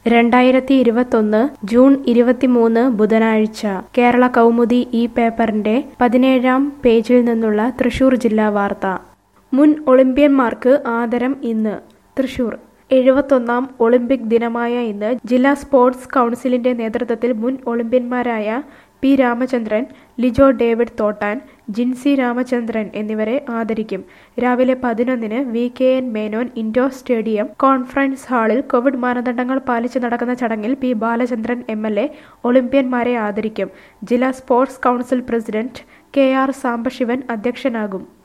രണ്ടായിരത്തി ഇരുപത്തൊന്ന് ജൂൺ ഇരുപത്തിമൂന്ന് ബുധനാഴ്ച കേരള കൗമുദി ഈ പേപ്പറിന്റെ പതിനേഴാം പേജിൽ നിന്നുള്ള തൃശൂർ ജില്ലാ വാർത്ത മുൻ ഒളിമ്പ്യന്മാർക്ക് ആദരം ഇന്ന് തൃശൂർ എഴുപത്തൊന്നാം ഒളിമ്പിക് ദിനമായ ഇന്ന് ജില്ലാ സ്പോർട്സ് കൗൺസിലിന്റെ നേതൃത്വത്തിൽ മുൻ ഒളിമ്പ്യന്മാരായ പി രാമചന്ദ്രൻ ലിജോ ഡേവിഡ് തോട്ടാൻ ജിൻസി രാമചന്ദ്രൻ എന്നിവരെ ആദരിക്കും രാവിലെ പതിനൊന്നിന് V K N Menon indoor stadium conference ഹാളിൽ കോവിഡ് മാനദണ്ഡങ്ങൾ പാലിച്ച് നടക്കുന്ന ചടങ്ങിൽ P Balachandran M L A ഒളിമ്പ്യന്മാരെ ആദരിക്കും ജില്ലാ sports council president K R Sambasivan അധ്യക്ഷനാകും